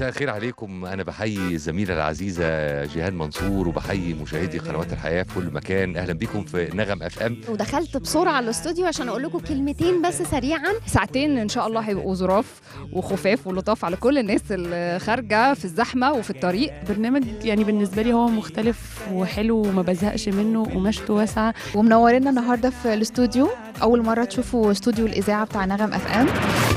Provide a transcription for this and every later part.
مساء الخير عليكم انا بحيي الزميله العزيزه جيهان منصور وبحيي مشاهدي قنوات الحياه في كل مكان اهلا بكم في نغم اف ام ودخلت بسرعه على الاستوديو عشان اقول لكم كلمتين بس سريعا ساعتين ان شاء الله هيبقوا ظراف وخفاف ولطاف على كل الناس اللي خارجه في الزحمه وفي الطريق برنامج يعني بالنسبه لي هو مختلف وحلو وما بزهقش منه ومشته واسعه ومنورينا النهارده في الاستوديو اول مره تشوفوا استوديو الاذاعه بتاع نغم اف ام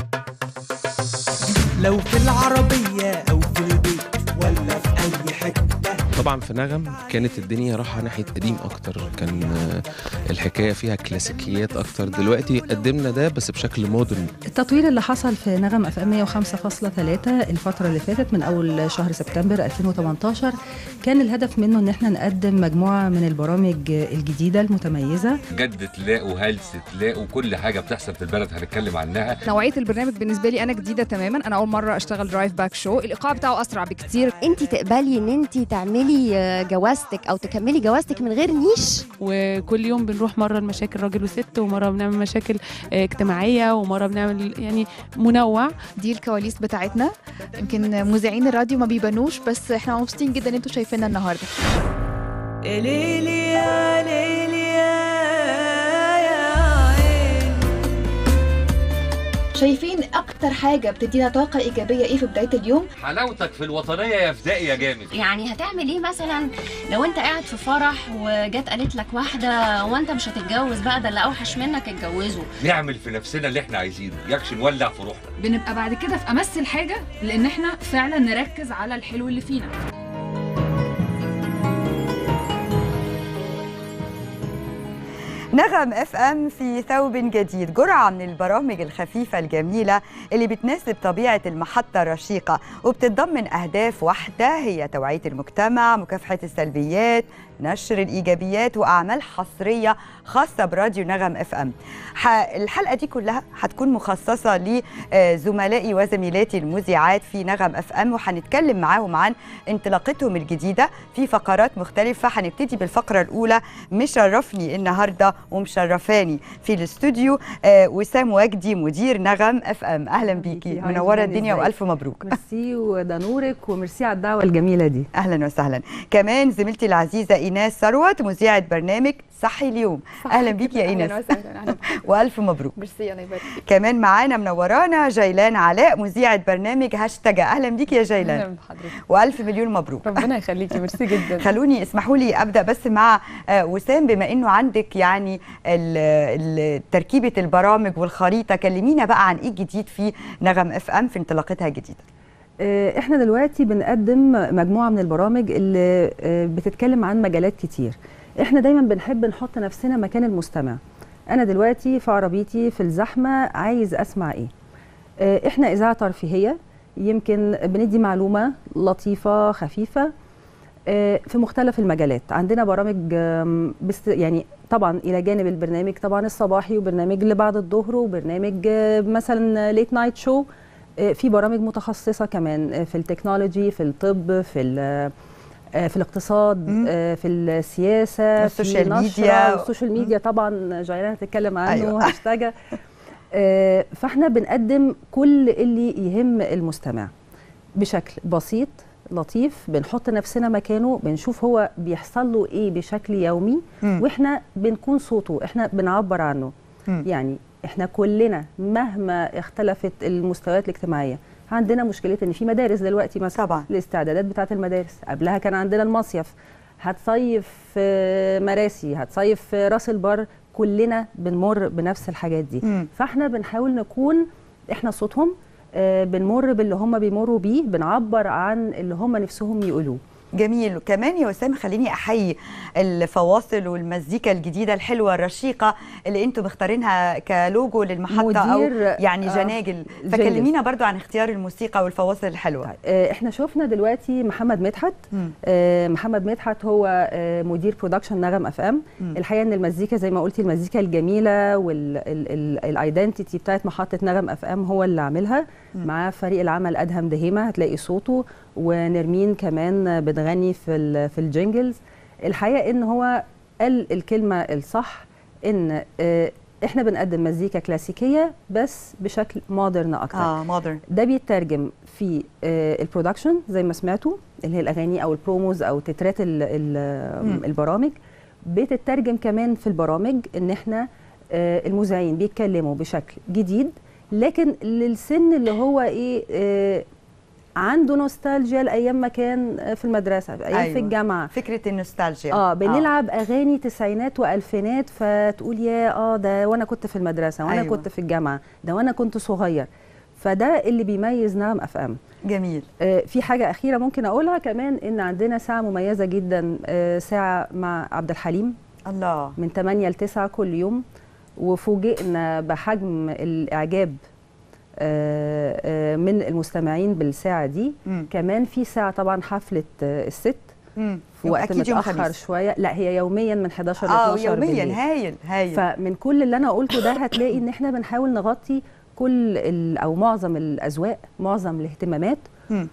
لو في العربية أو في البيت ولا في أي حتة طبعا في نغم كانت الدنيا رايحه ناحيه قديم اكتر كان آه، الحكايه فيها كلاسيكيات اكتر دلوقتي قدمنا ده بس بشكل مودرن التطوير اللي حصل في نغم اف ام 105.3 الفتره اللي فاتت من اول شهر سبتمبر 2018 كان الهدف منه ان احنا نقدم مجموعه من البرامج الجديده المتميزه جد تلاقوا هلس تلاقوا كل حاجه بتحصل في البلد هنتكلم عنها نوعيه البرنامج بالنسبه لي انا جديده تماما انا اول مره اشتغل درايف باك شو الايقاع بتاعه اسرع بكتير انت تقبلي ان انت تعملي آه، جوازتك او تكملي جوازتك من غير نيش وكل يوم بنروح مره لمشاكل راجل وست ومره بنعمل مشاكل آه، اجتماعيه ومره بنعمل يعني منوع دي الكواليس بتاعتنا يمكن مذيعين الراديو ما بيبانوش بس احنا مبسوطين جدا ان انتوا شايفيننا النهارده يا ليلي يا ليلي يا عين شايفين اكتر حاجه بتدينا طاقه ايجابيه ايه في بدايه اليوم حلاوتك في الوطنيه يا فدائي يا جامد يعني هتعمل ايه مثلا لو انت قاعد في فرح وجت قالت لك واحده وانت مش هتتجوز بقى ده اللي اوحش منك اتجوزه نعمل في نفسنا اللي احنا عايزينه يكش نولع في روحنا بنبقى بعد كده في امس الحاجه لان احنا فعلا نركز على الحلو اللي فينا نغم اف ام في ثوب جديد جرعه من البرامج الخفيفه الجميله اللي بتناسب طبيعه المحطه الرشيقه وبتتضمن اهداف واحده هي توعيه المجتمع مكافحه السلبيات نشر الايجابيات واعمال حصريه خاصه براديو نغم اف ام الحلقه دي كلها هتكون مخصصه لزملائي وزميلاتي المذيعات في نغم اف ام وهنتكلم معاهم عن انطلاقتهم الجديده في فقرات مختلفه هنبتدي بالفقره الاولى مشرفني النهارده ومشرفاني في الاستوديو آه، وسام وجدي مدير نغم اف ام اهلا بيكي هاي منوره جيهان، الدنيا إزيك؟ والف مبروك ميرسي وده نورك وميرسي على الدعوه الجميله دي اهلا وسهلا كمان زميلتي العزيزه ايناس ثروت مذيعه برنامج صحي اليوم اهلا بيكي يا ايناس وسهلا اهلا والف مبروك ميرسي الله يبارك فيك. كمان معانا منورانا جيلان علاء مذيعه برنامج هاشتاج اهلا بيكي يا جيلان أهلاً بحضرتك والف مليون مبروك ربنا يخليكي ميرسي جدا خلوني اسمحوا لي ابدا بس مع آه، وسام بما انه عندك يعني ال- ال- تركيبه البرامج والخريطه كلمينا بقى عن ايه الجديد في نغم اف ام في انطلاقتها الجديده آه، احنا دلوقتي بنقدم مجموعه من البرامج اللي آه، بتتكلم عن مجالات كتير احنا دايما بنحب نحط نفسنا مكان المستمع انا دلوقتي في عربيتي في الزحمه عايز اسمع ايه آه، احنا اذاعه ترفيهيه يمكن بندي معلومه لطيفه خفيفه آه، في مختلف المجالات عندنا برامج آم، بست يعني طبعا الى جانب البرنامج طبعا الصباحي وبرنامج اللي بعد الظهر وبرنامج آه، مثلا ليت نايت شو آه، في برامج متخصصه كمان آه، في التكنولوجي في الطب في ال- آه، في الاقتصاد مم. آه، في السياسه والسوشيال في نشرة، ميديا. والسوشيال ميديا طبعا جايلان هتتكلم عنه أيوة. أيوة. هاشتاج آه، فاحنا بنقدم كل اللي يهم المستمع بشكل بسيط لطيف بنحط نفسنا مكانه بنشوف هو بيحصل له ايه بشكل يومي مم. واحنا بنكون صوته احنا بنعبر عنه مم. يعني احنا كلنا مهما اختلفت المستويات الاجتماعيه عندنا مشكله ان في مدارس دلوقتي مثلا طبعا الاستعدادات بتاعه المدارس قبلها كان عندنا المصيف هتصيف في مراسي هتصيف في راس البر كلنا بنمر بنفس الحاجات دي مم. فاحنا بنحاول نكون احنا صوتهم آه، بنمر باللي هم بيمروا بيه بنعبر عن اللي هم نفسهم يقولوه جميل وكمان يا وسام خليني احيي الفواصل والمزيكا الجديده الحلوه الرشيقه اللي انتم مختارينها كلوجو للمحطه او مدير- يعني آه، جناجل جنجل. فكلمينا برضو عن اختيار الموسيقى والفواصل الحلوه آه، احنا شفنا دلوقتي محمد مدحت مم. آه، محمد مدحت هو آه، مدير برودكشن نغم اف ام مم. الحقيقه ان المزيكا زي ما قلتي المزيكا الجميله والايدنتيتي بتاعت محطه نغم اف ام هو اللي عاملها مم. مع فريق العمل ادهم دهيمه هتلاقي صوته ونرمين كمان بتغني في ال- في الجينجلز الحقيقه ان هو قال الكلمه الصح ان آه، احنا بنقدم مزيكا كلاسيكيه بس بشكل مودرن اكتر اه مودرن ده بيترجم في آه، البرودكشن زي ما سمعتوا اللي هي الاغاني او البروموز او تترات ال ال مم. البرامج بتترجم كمان في البرامج ان احنا آه، المذيعين بيتكلموا بشكل جديد لكن للسن اللي هو ايه آه، عنده نوستالجيا لايام ما كان آه، في المدرسه ايام أيوة. في الجامعه فكره النوستالجيا اه بنلعب اغاني تسعينات والفينات فتقول يا اه ده وانا كنت في المدرسه وانا أيوة. أيوة. كنت في الجامعه ده وانا كنت صغير فده اللي بيميز نغم اف ام جميل آه في حاجه اخيره ممكن اقولها كمان ان عندنا ساعه مميزه جدا آه ساعه مع عبد الحليم الله من 8 ل 9 كل يوم وفوجئنا بحجم الاعجاب آه، آه، من المستمعين بالساعه دي مم. كمان في ساعه طبعا حفله آه، الست مم. في وقت أكيد يوم متاخر خميس. شويه لا هي يوميا من 11 ل اه 12 يوميا بالليل هايل هايل فمن كل اللي انا قلته ده هتلاقي ان احنا بنحاول نغطي كل ال- او معظم الاذواق معظم الاهتمامات مم.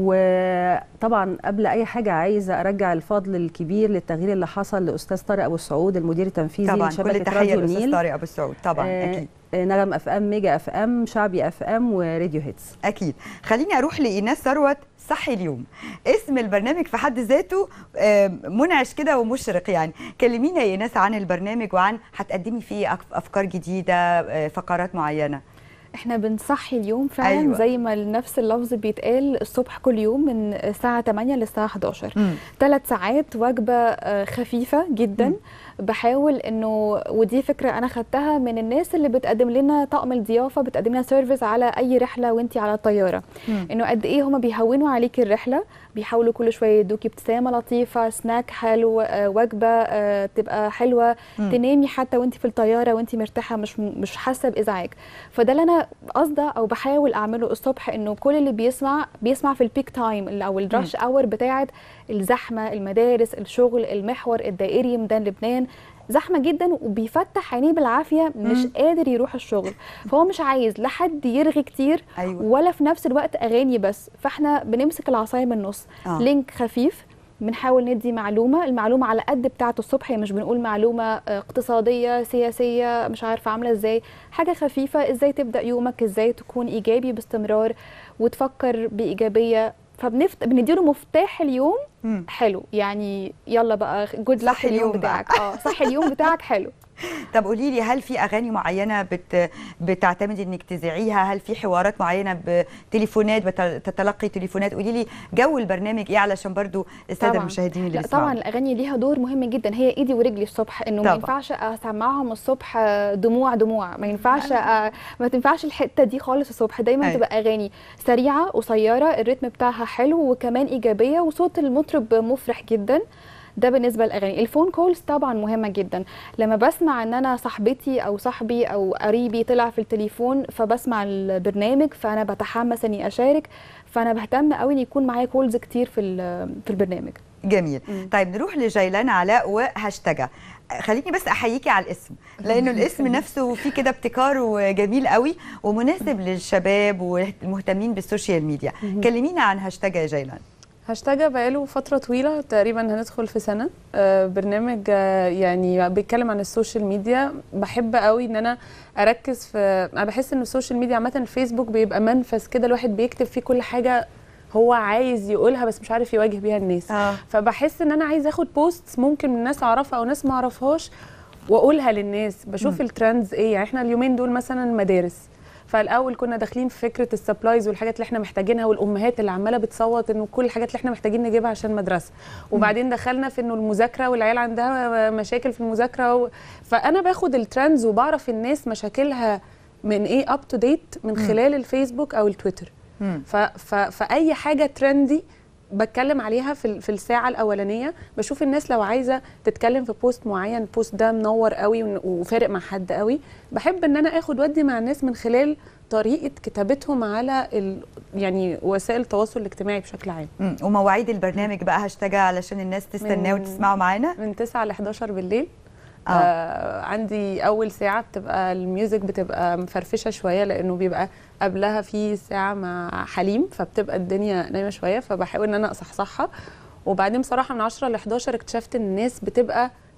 وطبعا قبل اي حاجه عايزه ارجع الفضل الكبير للتغيير اللي حصل لاستاذ طارق ابو السعود المدير التنفيذي طبعا كل لشبكه التحيه راديو للاستاذ النيل طارق ابو السعود طبعا آه، اكيد آه، نغم اف ام ميجا اف ام شعبي اف ام وراديو هيتس اكيد خليني اروح لايناس ثروت صحي اليوم اسم البرنامج في حد ذاته آه، منعش كده ومشرق يعني كلمينا يا ايناس عن البرنامج وعن هتقدمي فيه أف- افكار جديده آه، فقرات معينه احنا بنصحي اليوم فعلا أيوة. أيوة. زي ما نفس اللفظ بيتقال الصبح كل يوم من الساعة 8 للساعة 11 مم. ثلاث ساعات وجبة آه، خفيفة جدا مم. بحاول انه ودي فكرة انا خدتها من الناس اللي بتقدم لنا طقم الضيافة بتقدم لنا سيرفيس على اي رحلة وانتي على الطيارة مم. انه قد ايه هما بيهونوا عليكي الرحلة بيحاولوا كل شوية يدوكي ابتسامة لطيفة سناك حلو آه، وجبة آه، تبقى حلوة مم. تنامي حتى وانتي في الطيارة وانتي مرتاحة مش مش حاسة بإزعاج فده اللي انا قصده او بحاول اعمله الصبح انه كل اللي بيسمع بيسمع في البيك تايم اللي- او الرش اور بتاعه الزحمه المدارس الشغل المحور الدائري ميدان لبنان زحمه جدا وبيفتح عينيه بالعافيه مش مم. قادر يروح الشغل فهو مش عايز لا حد يرغي كتير ايوه ولا في نفس الوقت اغاني بس فاحنا بنمسك العصايه من النص آه. لينك خفيف بنحاول ندي معلومه المعلومه على قد بتاعه الصبح هي مش بنقول معلومه آه، اقتصاديه سياسيه مش عارفه عامله ازاي حاجه خفيفه ازاي تبدا يومك ازاي تكون ايجابي باستمرار وتفكر بايجابيه فبنفت بنديله مفتاح اليوم مم. حلو يعني يلا بقى جود صح صح اليوم اليوم بقى. بتاعك اه صح اليوم بتاعك حلو طب قولي لي هل في اغاني معينه بت بتعتمدي انك تذيعيها هل في حوارات معينه بتليفونات بتتلقي تليفونات قولي لي جو البرنامج ايه علشان برضو الساده طبعاً. المشاهدين اللي لا بيسمعوا طبعا الاغاني ليها دور مهم جدا هي ايدي ورجلي الصبح انه طبعاً. ما ينفعش اسمعهم الصبح دموع دموع ما ينفعش أ- ما تنفعش الحته دي خالص الصبح دايما أيوة. تبقى اغاني سريعه قصيره الريتم بتاعها حلو وكمان ايجابيه وصوت المطرب مفرح جدا ده بالنسبه للاغاني الفون كولز طبعا مهمه جدا لما بسمع ان انا صاحبتي او صاحبي او قريبي طلع في التليفون فبسمع البرنامج فانا بتحمس اني اشارك فانا بهتم قوي ان يكون معايا كولز كتير في ال- في البرنامج جميل مم. طيب نروح لجيلان علاء وهاشتاجها خليني بس احييكي على الاسم لانه الاسم نفسه فيه كده ابتكار وجميل قوي ومناسب للشباب والمهتمين بالسوشيال ميديا كلمينا عن هاشتاج يا جيلان هاشتاج بقاله فترة طويلة تقريبا هندخل في سنة آه، برنامج آه، يعني بيتكلم عن السوشيال ميديا بحب قوي ان انا اركز في انا بحس ان السوشيال ميديا عامة الفيسبوك بيبقى منفذ كده الواحد بيكتب فيه كل حاجة هو عايز يقولها بس مش عارف يواجه بيها الناس اه فبحس ان انا عايز اخد بوست ممكن من ناس اعرفها او ناس ما اعرفهاش واقولها للناس بشوف الترندز ايه يعني احنا اليومين دول مثلا مدارس فالاول كنا داخلين في فكره السبلايز والحاجات اللي احنا محتاجينها والامهات اللي عماله بتصوت انه كل الحاجات اللي احنا محتاجين نجيبها عشان مدرسه وبعدين دخلنا في انه المذاكره والعيال عندها مشاكل في المذاكره و... فانا باخد الترندز وبعرف الناس مشاكلها من ايه اب تو ديت من خلال الفيسبوك او التويتر مم. ف... ف... فاي حاجه ترندي بتكلم عليها في ال- في الساعه الاولانيه بشوف الناس لو عايزه تتكلم في بوست معين البوست ده منور قوي ون- وفارق مع حد قوي بحب ان انا اخد ودي مع الناس من خلال طريقه كتابتهم على ال... يعني وسائل التواصل الاجتماعي بشكل عام مم. ومواعيد البرنامج بقى هاشتاجها علشان الناس تستناه من- وتسمعوا معانا من 9 ل 11 بالليل آه. آه. آه عندي اول ساعه بتبقى الميوزك بتبقى مفرفشه شويه لانه بيبقى قبلها في ساعه مع حليم فبتبقى الدنيا نايمه شويه فبحاول ان انا اصحصحها وبعدين بصراحه من 10 ل 11 اكتشفت ان الناس بتبقى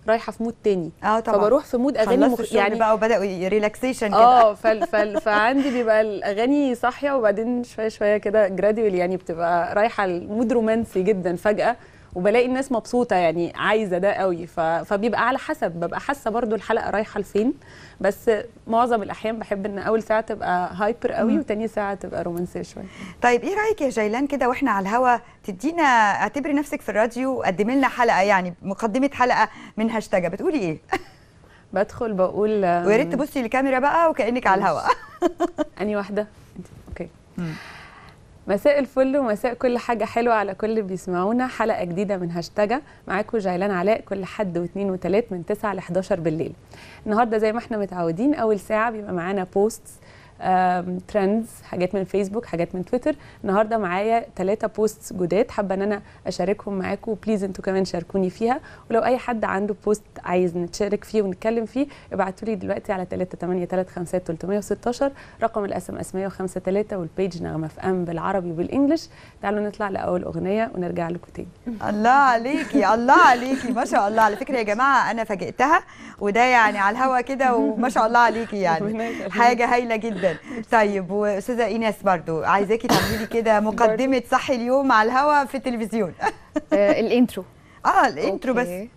رايحه في مود تاني اه طبعا فبروح في مود اغاني خلصوا مخ... الشغل يعني بقى وبداوا ريلاكسيشن كده اه فال... فال... فعندي بيبقى الاغاني صاحيه وبعدين شويه شويه كده جراديوال يعني بتبقى رايحه المود رومانسي جدا فجاه وبلاقي الناس مبسوطه يعني عايزه ده قوي ف... فبيبقى على حسب ببقى حاسه برضو الحلقه رايحه لفين بس معظم الاحيان بحب ان اول ساعه تبقى هايبر قوي مم. وتاني ساعه تبقى رومانسيه شويه طيب ايه رايك يا جيلان كده واحنا على الهوا تدينا اعتبري نفسك في الراديو قدمي لنا حلقه يعني مقدمه حلقه من هاشتاج بتقولي ايه بدخل بقول ويا ريت تبصي للكاميرا بقى وكانك على الهوا اني واحده انت اوكي مساء الفل ومساء كل حاجة حلوة على كل اللي بيسمعونا حلقة جديدة من هاشتاجة معاكم جيلان علاء كل حد واثنين وثلاث من 9 ل 11 بالليل النهاردة زي ما احنا متعودين أول ساعة بيبقى معانا بوستس ترندز حاجات من فيسبوك حاجات من تويتر النهارده معايا ثلاثة بوستس جداد حابه ان انا اشاركهم معاكم بليز انتوا كمان شاركوني فيها ولو اي حد عنده بوست عايز نتشارك فيه ونتكلم فيه ابعتوا لي دلوقتي على 38353 رقم الاس ام اس 105 والبيج نغمه في ام بالعربي وبالانجلش تعالوا نطلع لاول اغنيه ونرجع لكم تاني الله عليكي الله عليكي ما شاء الله على فكره يا جماعه انا فاجئتها وده يعني على الهوا كده وما شاء الله عليكي يعني حاجه هايله جدا طيب واستاذه ايناس برضو عايزاكي تعملي لي كده مقدمه صحي اليوم على الهوا في التلفزيون آه الانترو اه الانترو بس أوكي.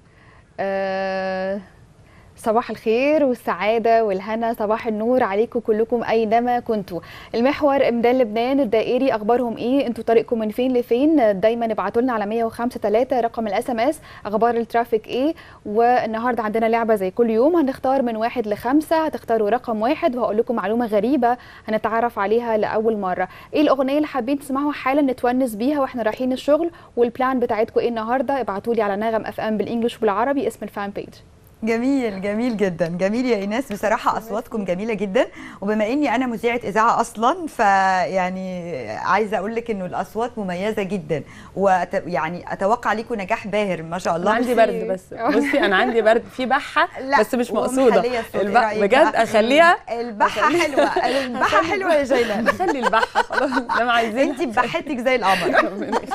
آه صباح الخير والسعادة والهنا صباح النور عليكم كلكم أينما كنتوا المحور إمدان لبنان الدائري أخبارهم إيه أنتوا طريقكم من فين لفين دايما ابعتوا لنا على 105 3 رقم الاس ام اس أخبار الترافيك إيه والنهاردة عندنا لعبة زي كل يوم هنختار من واحد لخمسة هتختاروا رقم واحد وهقول لكم معلومة غريبة هنتعرف عليها لأول مرة إيه الأغنية اللي حابين تسمعوها حالا نتونس بيها وإحنا رايحين الشغل والبلان بتاعتكم إيه النهاردة ابعتوا لي على نغم اف ام بالإنجلش وبالعربي اسم الفان بيج جميل جميل جدا جميل يا ايناس بصراحه اصواتكم جميله جدا وبما اني انا مذيعه اذاعه اصلا فيعني عايزه اقول لك انه الاصوات مميزه جدا ويعني اتوقع لكم نجاح باهر ما شاء الله انا عندي برد بس بصي انا عندي برد في بحه لا، بس مش مقصوده ومحلية الصوت، إيه الب... رأيك بجد بقى؟ اخليها البحه حلوه البحه حلوه يا جيلان نخلي البحه خلاص ده ما عايزين انت بحتك زي القمر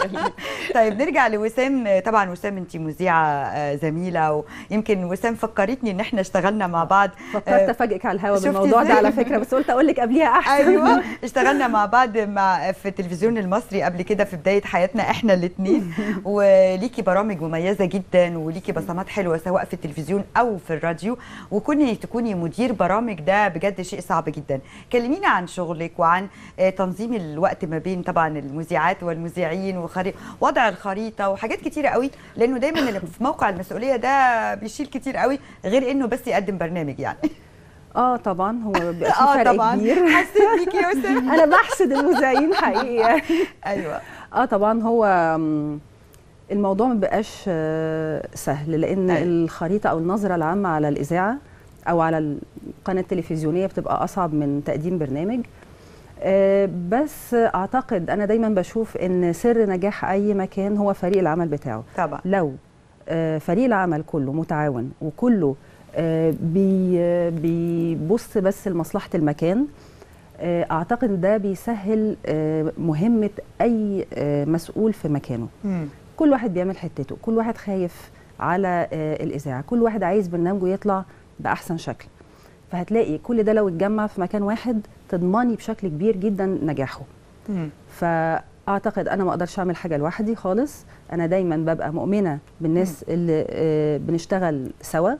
طيب نرجع لوسام طبعا وسام انت مذيعه آه، زميله ويمكن وسام فكرتني ان احنا اشتغلنا مع بعض فكرت آه، افاجئك على الهوا شفتي بالموضوع ده إزاي؟ على فكره بس قلت اقول لك قبليها احسن ايوه اشتغلنا مع بعض مع في التلفزيون المصري قبل كده في بدايه حياتنا احنا الاثنين وليكي برامج مميزه جدا وليكي بصمات حلوه سواء في التلفزيون او في الراديو وكوني تكوني مدير برامج ده بجد شيء صعب جدا كلمينا عن شغلك وعن آه، تنظيم الوقت ما بين طبعا المذيعات والمذيعين وخري... وضع الخريطه وحاجات كتيره قوي لانه دايما اللي في موقع المسؤوليه ده بيشيل كتير قوي غير انه بس يقدم برنامج يعني اه طبعا هو بيبقى في اه فرق طبعا كبير حسيت بيكي يا وسام انا بحسد المذيعين حقيقي يعني. ايوه اه طبعا هو مم، الموضوع ما بقاش آه، سهل لان أيوة. الخريطه او النظره العامه على الاذاعه او على القناه التلفزيونيه بتبقى اصعب من تقديم برنامج آه، بس اعتقد انا دايما بشوف ان سر نجاح اي مكان هو فريق العمل بتاعه طبعا لو آه، فريق العمل كله متعاون وكله آه، بي آه، بيبص بس لمصلحه المكان آه، اعتقد ده بيسهل آه، مهمه اي آه، مسؤول في مكانه مم. كل واحد بيعمل حتته كل واحد خايف على آه، الاذاعه كل واحد عايز برنامجه يطلع باحسن شكل فهتلاقي كل ده لو اتجمع في مكان واحد تضمني بشكل كبير جدا نجاحه مم. فاعتقد انا ما اقدرش اعمل حاجه لوحدي خالص انا دايما ببقى مؤمنه بالناس اللي آه، بنشتغل سوا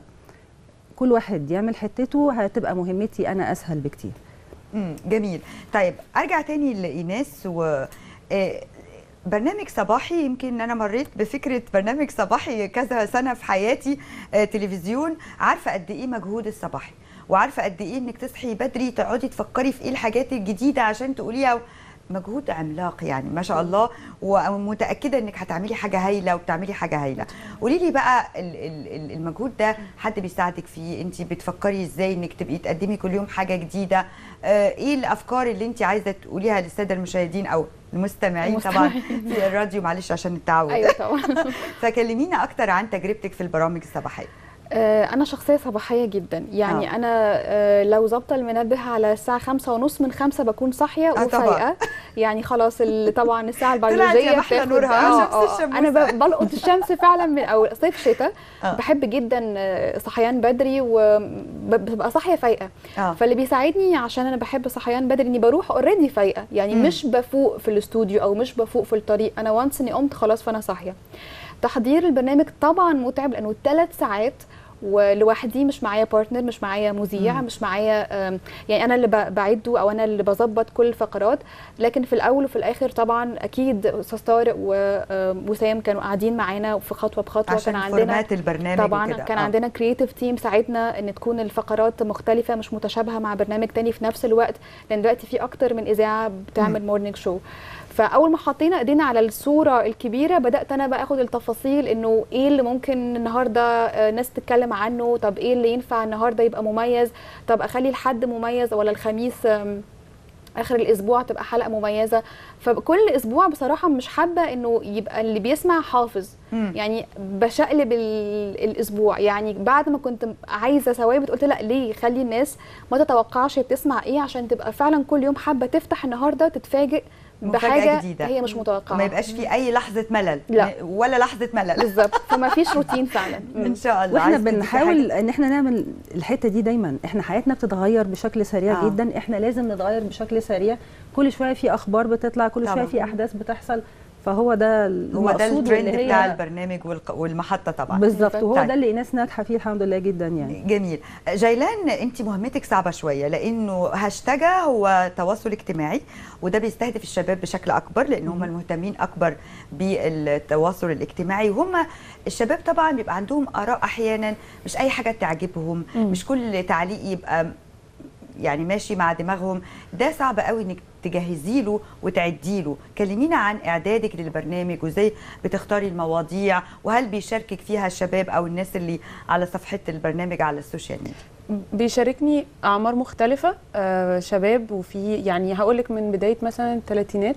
كل واحد يعمل حتته هتبقى مهمتي انا اسهل بكتير مم. جميل طيب ارجع تاني لايناس و آه، برنامج صباحي يمكن انا مريت بفكره برنامج صباحي كذا سنه في حياتي آه، تلفزيون عارفه قد ايه مجهود الصباحي وعارفه قد ايه انك تصحي بدري تقعدي تفكري في ايه الحاجات الجديده عشان تقوليها مجهود عملاق يعني ما شاء الله ومتاكده انك هتعملي حاجه هايله وبتعملي حاجه هايله قولي لي بقى ال- ال- ال- المجهود ده حد بيساعدك فيه انت بتفكري ازاي انك تبقي تقدمي كل يوم حاجه جديده آه، ايه الافكار اللي انت عايزه تقوليها للساده المشاهدين او المستمعين طبعا في الراديو معلش عشان التعود ايوه طبعا فكلمينا اكتر عن تجربتك في البرامج الصباحيه آه، انا شخصيه صباحيه جدا يعني آه. انا آه، لو ظابطه المنبه على الساعه خمسة ونص من خمسة بكون صاحيه آه، طبعاً. وفايقه يعني خلاص ال- طبعا الساعه طلعت البيولوجيه يا محلى بتاخد- نورها، آه، شمس آه، الشموسة. انا ب- بلقط الشمس فعلا من او صيف شتاء آه. بحب جدا آه، صحيان بدري وببقى صاحيه فايقه اه فاللي بيساعدني عشان انا بحب صحيان بدري اني بروح اوريدي فايقه يعني مم. مش بفوق في الاستوديو او مش بفوق في الطريق انا وانس اني قمت خلاص فانا صاحيه تحضير البرنامج طبعا متعب لانه ثلاث ساعات ولوحدي مش معايا بارتنر مش معايا مذيع مم. مش معايا آم، يعني انا اللي ب- بعده او انا اللي بظبط كل الفقرات لكن في الاول وفي الاخر طبعا اكيد استاذ طارق و- وسام كانوا قاعدين معانا في خطوه بخطوه عشان كان عندنا فورمات البرنامج طبعا وكده. كان آه. عندنا كرييتيف تيم ساعدنا ان تكون الفقرات مختلفه مش متشابهه مع برنامج تاني في نفس الوقت لان دلوقتي في اكتر من اذاعه بتعمل مورنينج شو فاول ما حطينا ايدينا على الصوره الكبيره بدات انا بقى اخد التفاصيل انه ايه اللي ممكن النهارده آه، ناس تتكلم عنه طب ايه اللي ينفع النهارده يبقى مميز طب اخلي الحد مميز ولا الخميس آم، اخر الاسبوع تبقى حلقه مميزه فكل اسبوع بصراحه مش حابه انه يبقى اللي بيسمع حافظ مم. يعني بشقلب ال- الاسبوع يعني بعد ما كنت عايزه ثوابت قلت لا ليه خلي الناس ما تتوقعش هي بتسمع ايه عشان تبقى فعلا كل يوم حابه تفتح النهارده تتفاجئ مفاجأة بحاجه جديدة. هي مش متوقعه ما يبقاش في اي لحظه ملل لا. ولا لحظه ملل بالظبط فما فيش روتين فعلا ان شاء الله واحنا عايز تديكي بنحاول ان احنا نعمل الحته دي دايما احنا حياتنا بتتغير بشكل سريع آه. آه. جدا احنا لازم نتغير بشكل سريع كل شويه في اخبار بتطلع كل طبعاً. شويه في احداث بتحصل فهو ده هو ده المقصود الترند واللي بتاع هي البرنامج والق- والمحطه طبعا بالظبط وهو طيب. ده اللي ايناس ناجحه فيه الحمد لله جدا يعني جميل جيلان انت مهمتك صعبه شويه لانه هاشتاج هو تواصل اجتماعي وده بيستهدف الشباب بشكل اكبر لان هم المهتمين اكبر بالتواصل الاجتماعي وهم الشباب طبعا بيبقى عندهم اراء احيانا مش اي حاجه تعجبهم مم. مش كل تعليق يبقى يعني ماشي مع دماغهم ده صعب قوي انك تجهزي له وتعدي له كلمينا عن اعدادك للبرنامج وازاي بتختاري المواضيع وهل بيشاركك فيها الشباب او الناس اللي على صفحه البرنامج على السوشيال ميديا بيشاركني اعمار مختلفه آه شباب وفي يعني هقول لك من بدايه مثلا الثلاثينات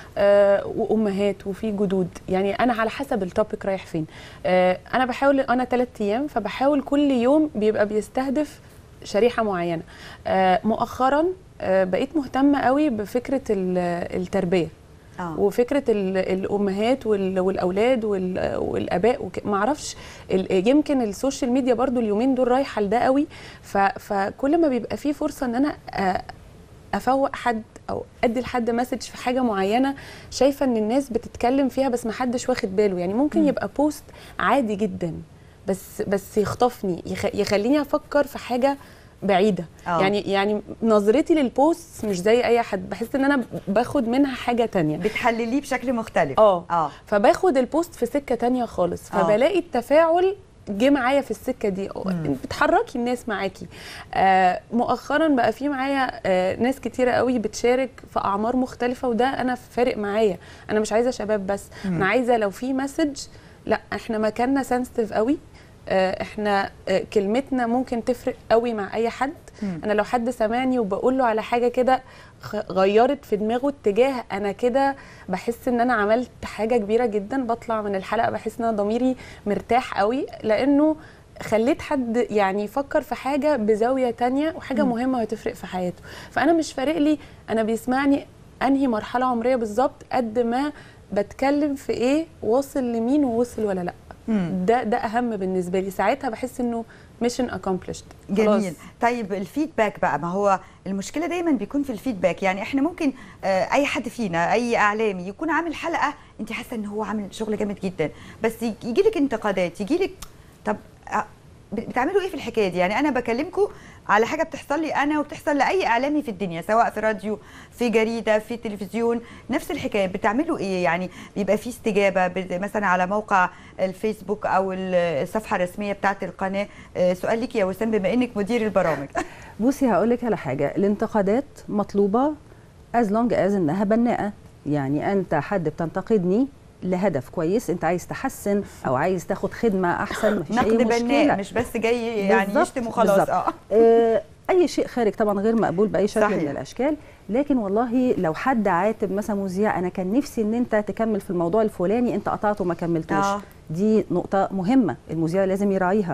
آه وامهات وفي جدود يعني انا على حسب التوبيك رايح فين آه انا بحاول انا ثلاث ايام فبحاول كل يوم بيبقى بيستهدف شريحه معينه آه مؤخرا آه بقيت مهتمه قوي بفكره ال- التربيه اه وفكره ال- الامهات وال- والاولاد وال- والاباء وك- معرفش ال- يمكن السوشيال ميديا برضو اليومين دول رايحه لده قوي ف- فكل ما بيبقى فيه فرصه ان انا آه، افوق حد او ادي لحد مسج في حاجه معينه شايفه ان الناس بتتكلم فيها بس ما حدش واخد باله يعني ممكن مم. يبقى بوست عادي جدا بس بس يخطفني يخ- يخليني افكر في حاجه بعيده آه. يعني يعني نظرتي للبوست مش زي اي حد بحس ان انا باخد منها حاجه تانية بتحلليه بشكل مختلف اه اه فباخد البوست في سكه تانية خالص آه. فبلاقي التفاعل جه معايا في السكه دي مم. بتحركي الناس معاكي آه مؤخرا بقى في معايا آه ناس كتيره قوي بتشارك في اعمار مختلفه وده انا فارق معايا انا مش عايزه شباب بس مم. انا عايزه لو في مسج لا احنا مكاننا سنسيتيف قوي آه احنا آه كلمتنا ممكن تفرق قوي مع اي حد مم. انا لو حد سمعني وبقول له على حاجه كده خ- غيرت في دماغه اتجاه انا كده بحس ان انا عملت حاجه كبيره جدا بطلع من الحلقه بحس ان انا ضميري مرتاح قوي لانه خليت حد يعني يفكر في حاجه بزاويه تانية وحاجه مم. مهمه هتفرق في حياته فانا مش فارق لي انا بيسمعني انهي مرحله عمريه بالظبط قد ما بتكلم في ايه واصل لمين ووصل ولا لا مم. ده ده اهم بالنسبه لي ساعتها بحس انه ميشن اكومبليشد جميل طيب الفيدباك بقى ما هو المشكله دايما بيكون في الفيدباك يعني احنا ممكن آه، اي حد فينا اي اعلامي يكون عامل حلقه انت حاسه ان هو عامل شغل جامد جدا بس يجي لك انتقادات يجي لك طب آه، بتعملوا ايه في الحكايه دي يعني انا بكلمكم على حاجه بتحصل لي انا وبتحصل لاي اعلامي في الدنيا سواء في راديو في جريده في تلفزيون نفس الحكايه بتعملوا ايه يعني بيبقى في استجابه بت- مثلا على موقع الفيسبوك او ال- الصفحه الرسميه بتاعه القناه آه، سؤال ليك يا وسام بما انك مدير البرامج بصي هقول لك على حاجه الانتقادات مطلوبه از لونج از انها بناءه يعني انت حد بتنتقدني لهدف كويس انت عايز تحسن او عايز تاخد خدمه احسن مفيش اي نقد مشكله بناء مش بس جاي يعني بالظبط، يشتم وخلاص بالظبط. اه آه، اي شيء خارج طبعا غير مقبول باي شكل صحيح. من الاشكال لكن والله لو حد عاتب مثلا مذيع انا كان نفسي ان انت تكمل في الموضوع الفلاني انت قطعته وما كملتوش آه. دي نقطه مهمه المذيع لازم يراعيها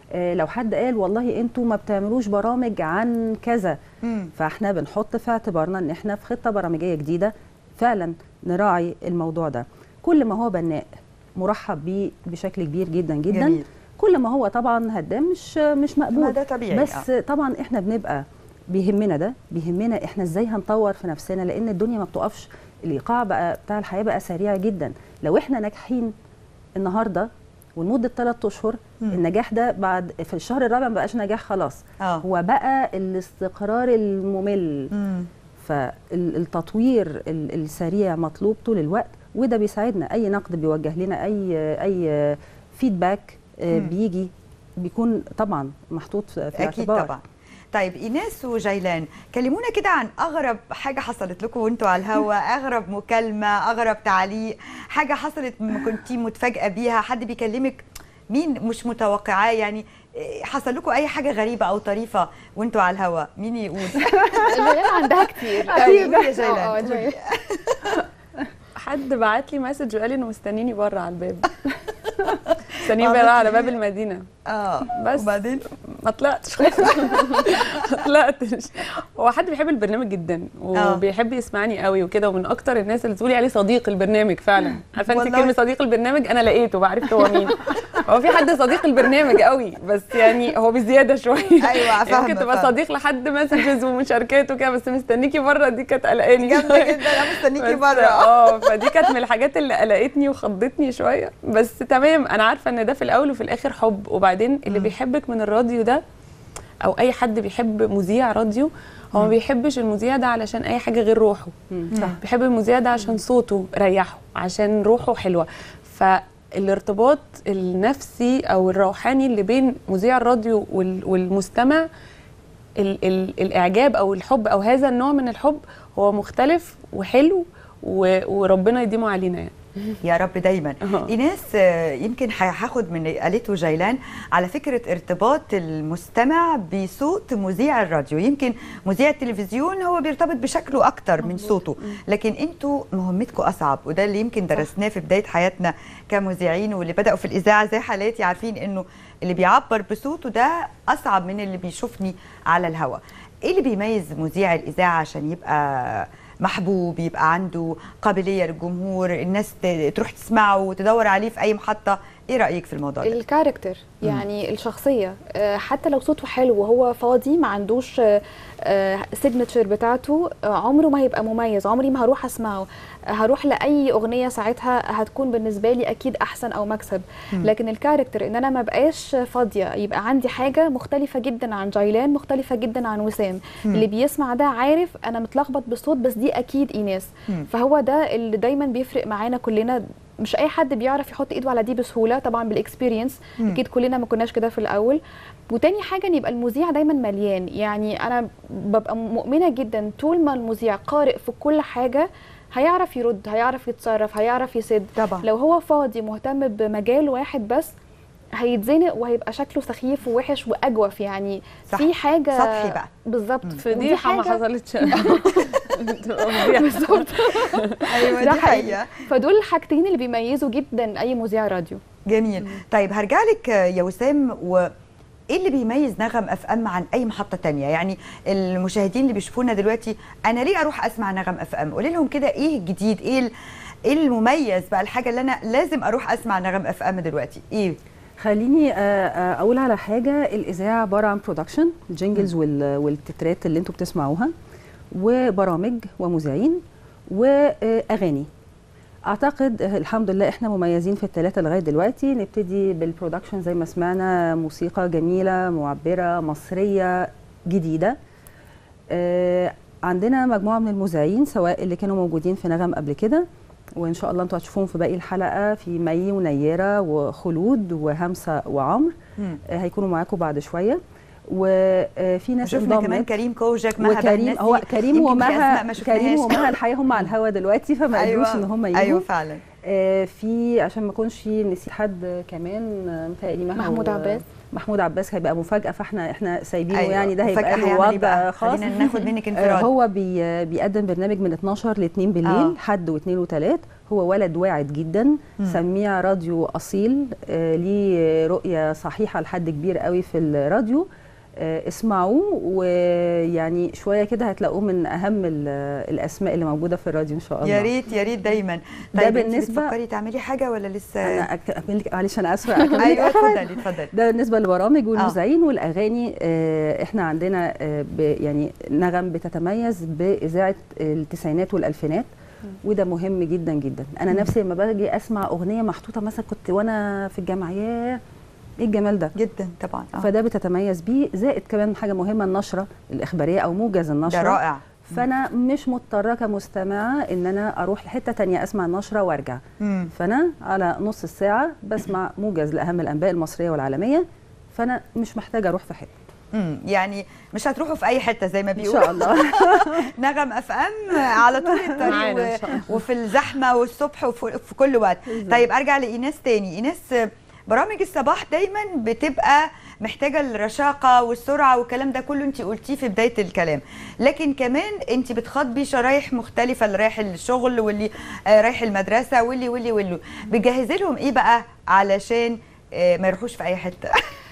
آه، لو حد قال والله انتوا ما بتعملوش برامج عن كذا مم. فاحنا بنحط في اعتبارنا ان احنا في خطه برامجيه جديده فعلا نراعي الموضوع ده كل ما هو بناء مرحب بيه بشكل كبير جدا جدا جميل. كل ما هو طبعا هدام مش مش ما مقبول ده طبيعي بس طبعا احنا بنبقى بيهمنا ده بيهمنا احنا ازاي هنطور في نفسنا لان الدنيا ما بتقفش الايقاع بقى بتاع الحياه بقى سريع جدا لو احنا ناجحين النهارده ولمده ثلاث اشهر مم. النجاح ده بعد في الشهر الرابع ما بقاش نجاح خلاص اه هو بقى الاستقرار الممل مم. فالتطوير ال- السريع مطلوب طول الوقت وده بيساعدنا اي نقد بيوجه لنا اي اي فيدباك مم. بيجي بيكون طبعا محطوط في في اكيد الاعتبار طبعا طيب ايناس وجيلان كلمونا كده عن اغرب حاجه حصلت لكم وانتوا على الهوا اغرب مكالمه اغرب تعليق حاجه حصلت كنتي متفاجئه بيها حد بيكلمك مين مش متوقعاه يعني إيه، حصل لكم اي حاجه غريبه او طريفه وانتوا على الهوا مين يقول جيلان عندها كتير قولي يا اه جيلان اه جيلان. حد بعت لي مسج وقال لي انه مستنيني بره على الباب مستنيني بره على باب المدينه اه بس وبعدين ما طلعتش ما طلعتش هو حد بيحب البرنامج جدا وبيحب يسمعني قوي وكده ومن اكتر الناس اللي تقولي عليه صديق البرنامج فعلا عارفه انت والله. كلمه صديق البرنامج انا لقيته وعرفت هو مين هو في حد صديق البرنامج قوي بس يعني هو بزياده شويه ايوه يعني فاهمه ممكن تبقى فاهمة. صديق لحد مسجز ومشاركات وكده بس مستنيكي بره دي كانت قلقاني جامده جدا انا مستنيكي بس بره اه فدي كانت من الحاجات اللي قلقتني وخضتني شويه بس تمام انا عارفه ان ده في الاول وفي الاخر حب وبعدين اللي بيحبك من الراديو ده او اي حد بيحب مذيع راديو هو ما بيحبش المذيع ده علشان اي حاجه غير روحه صح بيحب المذيع ده عشان صوته ريحه عشان روحه حلوه فالارتباط النفسي او الروحاني اللي بين مذيع الراديو وال- والمستمع ال ال الاعجاب او الحب او هذا النوع من الحب هو مختلف وحلو و- وربنا يديمه علينا يعني يا رب دايما أه. ايناس آه، يمكن هاخد من اللي قالته جيلان على فكره ارتباط المستمع بصوت مذيع الراديو يمكن مذيع التلفزيون هو بيرتبط بشكله اكتر من صوته لكن انتوا مهمتكم اصعب وده اللي يمكن درسناه في بدايه حياتنا كمذيعين واللي بداوا في الاذاعه زي حالاتي عارفين انه اللي بيعبر بصوته ده اصعب من اللي بيشوفني على الهوا ايه اللي بيميز مذيع الاذاعه عشان يبقى محبوب يبقى عنده قابليه للجمهور الناس ت- تروح تسمعه وتدور عليه في اي محطه ايه رايك في الموضوع ده الكاركتر يعني الشخصيه آه، حتى لو صوته حلو وهو فاضي ما عندوش سيجنتشر بتاعته آه، عمره ما هيبقى مميز عمري ما هروح اسمعه آه، هروح لاي اغنيه ساعتها هتكون بالنسبه لي اكيد احسن او مكسب لكن الكاركتر ان انا ما بقاش فاضيه يبقى عندي حاجه مختلفه جدا عن جيلان مختلفه جدا عن وسام اللي بيسمع ده عارف انا متلخبط بالصوت بس دي اكيد ايناس مم. فهو ده اللي دايما بيفرق معانا كلنا مش اي حد بيعرف يحط ايده على دي بسهوله طبعا بالاكسبيرينس مم. اكيد كلنا ما كناش كده في الاول وتاني حاجه ان يبقى المذيع دايما مليان يعني انا ببقى مؤمنه جدا طول ما المذيع قارئ في كل حاجه هيعرف يرد هيعرف يتصرف هيعرف يسد طبعا لو هو فاضي مهتم بمجال واحد بس هيتزنق وهيبقى شكله سخيف ووحش واجوف يعني صح. في حاجه سطحي بقى. بالظبط فضيحه ما ودي حاجة- حصلتش تبقى فضيحه بالظبط ايوه ده دي حقيقي. حقيقه فدول الحاجتين اللي بيميزوا جدا اي مذيع راديو جميل طيب هرجع لك يا وسام و ايه اللي بيميز نغم اف ام عن اي محطه تانية يعني المشاهدين اللي بيشوفونا دلوقتي انا ليه اروح اسمع نغم اف ام قولي لهم كده ايه الجديد ايه ال- ايه المميز بقى الحاجه اللي انا لازم اروح اسمع نغم اف ام دلوقتي ايه خليني آه، آه، اقول على حاجه الاذاعه عباره عن برودكشن الجينجلز وال- والتترات اللي انتوا بتسمعوها وبرامج ومذيعين واغاني اعتقد آه، الحمد لله احنا مميزين في الثلاثه لغايه دلوقتي نبتدي بالبرودكشن زي ما سمعنا موسيقى جميله معبره مصريه جديده آه، عندنا مجموعه من المذيعين سواء اللي كانوا موجودين في نغم قبل كده وان شاء الله انتوا هتشوفوهم في باقي الحلقه في مي ونيره وخلود وهمسه وعمر مم. آه، هيكونوا معاكم بعد شويه وفي ناس شفنا كمان انضمت كريم كوجك مها وكريم بنسي. هو كريم يمكن في ومها أسماء ما كريم شفناهاش. ومها الحقيقه هم على الهوا دلوقتي فما قدروش ان هم يجوا ايوه فعلا آه، في عشان ما اكونش نسيت حد كمان آه، متهيألي مها محمود و- عباس. محمود عباس هيبقى مفاجاه فاحنا احنا سايبينه أيوة، يعني ده مفاجأة هيبقى له هيعمل إيه وضع بقى؟ خاص خلينا ناخد منك آه، انفراد هو بي بيقدم برنامج من 12 ل 2 بالليل آه. حد واثنين وثلاث هو ولد واعد جدا مم. سميع راديو اصيل آه، ليه رؤيه صحيحه لحد كبير قوي في الراديو آه، اسمعوه ويعني شويه كده هتلاقوه من اهم ال- الاسماء اللي موجوده في الراديو ان شاء الله يا ريت يا ريت دايما ده طيب انت بالنسبة- بتفكري تعملي حاجه ولا لسه انا أك- اكمل لك معلش انا اسفه اكمل لك ايوه آخر حاجة. اتفضلي اتفضلي ده بالنسبه للبرامج والمذيعين والاغاني آه، احنا عندنا آه، ب- يعني نغم بتتميز باذاعه التسعينات والالفينات وده مهم جدا جدا انا مم. نفسي لما باجي اسمع اغنيه محطوطه مثلا كنت وانا في الجامعه ياه ايه الجمال ده جدا طبعا آه. فده بتتميز بيه زائد كمان حاجه مهمه النشره الاخباريه او موجز النشره ده رائع فانا مش مضطره كمستمعه ان انا اروح لحته تانية اسمع النشره وارجع مم. فانا على نص الساعه بسمع موجز لاهم الانباء المصريه والعالميه فانا مش محتاجه اروح في حته مم. يعني مش هتروحوا في اي حته زي ما ان بيقولوا شاء الله نغم اف ام على طول الطريق معانا إن و... شاء الله. وفي الزحمه والصبح وفي في كل وقت طيب ارجع لايناس تاني ايناس برامج الصباح دايما بتبقى محتاجه الرشاقه والسرعه والكلام ده كله انت قلتيه في بدايه الكلام لكن كمان انت بتخاطبي شرايح مختلفه اللي رايح الشغل واللي آه، رايح المدرسه واللي واللي واللي بتجهزي لهم ايه بقى علشان آه، ما يروحوش في اي حته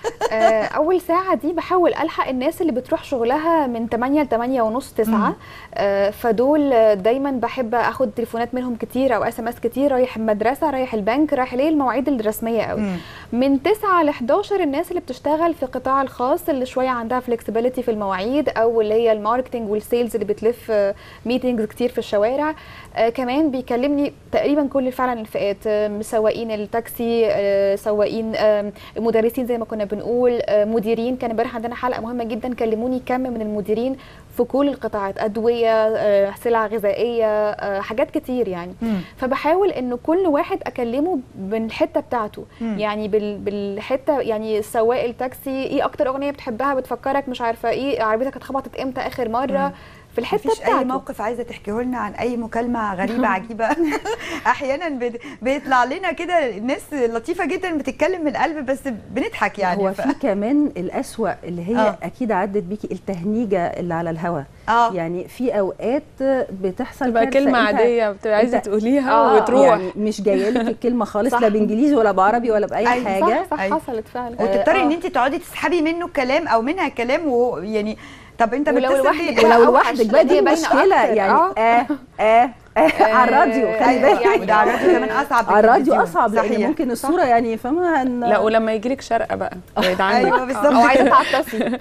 آه، اول ساعه دي بحاول الحق الناس اللي بتروح شغلها من 8 ل 8 ونص 9 آه، فدول آه، دايما بحب اخد تليفونات منهم كتير او اس ام اس كتير رايح المدرسه رايح البنك رايح ليه المواعيد الرسميه قوي مم. من 9 ل 11 الناس اللي بتشتغل في القطاع الخاص اللي شويه عندها فلكسبيليتي في المواعيد او اللي هي الماركتنج والسيلز اللي بتلف ميتنجز كتير في الشوارع آه كمان بيكلمني تقريبا كل فعلا الفئات آه، سواقين التاكسي آه، سواقين آه، مدرسين زي ما كنا بنقول آه، مديرين كان امبارح عندنا حلقه مهمه جدا كلموني كم من المديرين في كل القطاعات ادويه آه، سلع غذائيه آه، حاجات كتير يعني مم. فبحاول انه كل واحد اكلمه بالحته بتاعته مم. يعني بال بالحته يعني سواق التاكسي ايه اكتر اغنيه بتحبها بتفكرك مش عارفه ايه عربيتك اتخبطت امتى اخر مره مم. في الحته مفيش بتاعته اي موقف عايزه تحكيه لنا عن اي مكالمه غريبه عجيبه احيانا بت- بيطلع لنا كده ناس لطيفه جدا بتتكلم من القلب بس بنضحك يعني هو ف... في كمان الأسوأ اللي هي آه. آه. اكيد عدت بيكي التهنيجه اللي على الهوا اه يعني في اوقات بتحصل تبقى كارثة. كلمه أنت- عاديه بتبقى عايزه أنت- تقوليها آه، وتروح يعني مش جايه لك الكلمه خالص صح. لا بانجليزي ولا بعربي ولا باي أيوة، حاجه صح صح أيوة. حصلت فعلا وتضطري آه. ان انت تقعدي تسحبي منه الكلام او منها كلام وهو يعني طب انت ولو بتتصل لوحدك بيه؟ بقى ولو أوحش، لوحدك بقى لأن هي دي باينة مشكله أكتر. يعني آه. اه اه اه على الراديو خلي أيوة، بالك يعني وده على الراديو كمان اصعب على الراديو بالتلفزيون. اصعب لان صحيح. ممكن الصوره يعني فاهمه ان لا ولما يجي لك شرقه بقى بعيد عنك ايوه او بالظبط عايزه تعطسي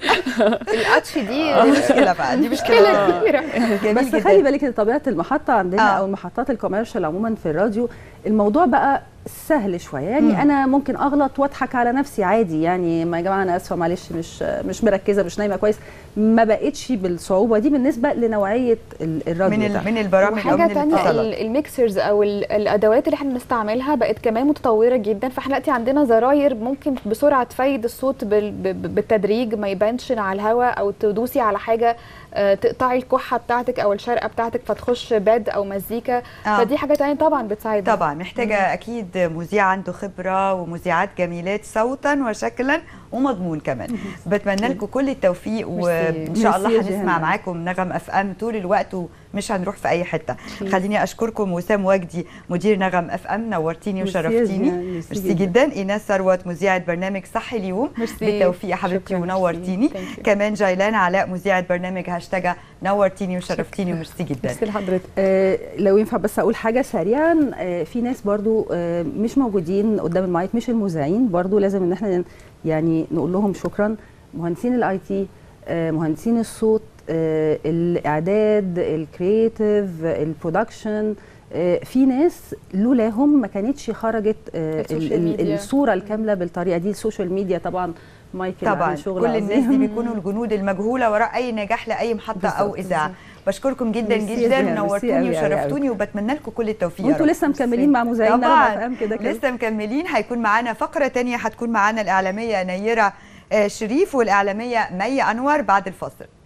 القطش دي دي مشكله بقى دي مشكله مشكله كبيره جميل بس جدا خلي بالك ان طبيعه المحطه عندنا آه. او المحطات الكوميرشال عموما في الراديو الموضوع بقى سهل شويه يعني مم. انا ممكن اغلط واضحك على نفسي عادي يعني ما يا جماعه انا اسفه معلش مش مش مركزه مش نايمه كويس ما بقتش بالصعوبه دي بالنسبه لنوعيه ال- الراديو من ده. ال- من البرامج او وحاجه من تانية الاتصالات ال- الميكسرز او ال- الادوات اللي احنا بنستعملها بقت كمان متطوره جدا فاحنا دلوقتي عندنا زراير ممكن بسرعه تفيد الصوت بال- ب- ب- بالتدريج ما يبانش على الهواء او تدوسي على حاجه آه، تقطعي الكحه بتاعتك او الشرقه بتاعتك فتخش باد او مزيكا آه. فدي حاجه تانية طبعا بتساعدنا طبعا محتاجه اكيد مذيع عنده خبره ومذيعات جميلات صوتا وشكلا ومضمون كمان بتمنى لكم كل التوفيق وان شاء الله ميرسي يا هنسمع جهنم. معاكم معاكم نغم اف ام طول الوقت ومش هنروح في اي حته خليني اشكركم وسام وجدي مدير نغم اف ام نورتيني ميرسي يا وشرفتيني جهنم، ميرسي ميرسي جدا. جدا ايناس ثروت مذيعه برنامج صحي اليوم ميرسي. بالتوفيق يا حبيبتي شكراً، ونورتيني ميرسي. Thank you. كمان جيلان علاء مذيعه برنامج هاشتاج نورتيني وشرفتيني وميرسي جدا ميرسي لحضرتك آه، لو ينفع بس اقول حاجه سريعا آه، في ناس برضو آه، مش موجودين قدام المايك مش المذيعين برضو لازم ان احنا يعني نقول لهم شكرا مهندسين الاي تي مهندسين الصوت آه، الاعداد الكرييتيف البرودكشن آه، في ناس لولاهم ما كانتش خرجت آه، ال- السوشيال ال- ميديا. الصوره الكامله بالطريقه دي السوشيال ميديا طبعا مايكل طبعا عامل شغل كل الناس دي عظيم. بيكونوا الجنود المجهوله وراء اي نجاح لاي محطه او بالظبط. اذاعه بشكركم جدا ميرسي يا جدا زينب، ميرسي نورتوني أوي أوي أوي. وشرفتوني وبتمنى لكم كل التوفيق يا وانتوا رب. لسه مكملين مع مذيعين نغمة طبعا FM كده كده لسه مكملين هيكون معانا فقره تانية هتكون معانا الاعلاميه نيره آه، شريف والاعلاميه مي انور بعد الفاصل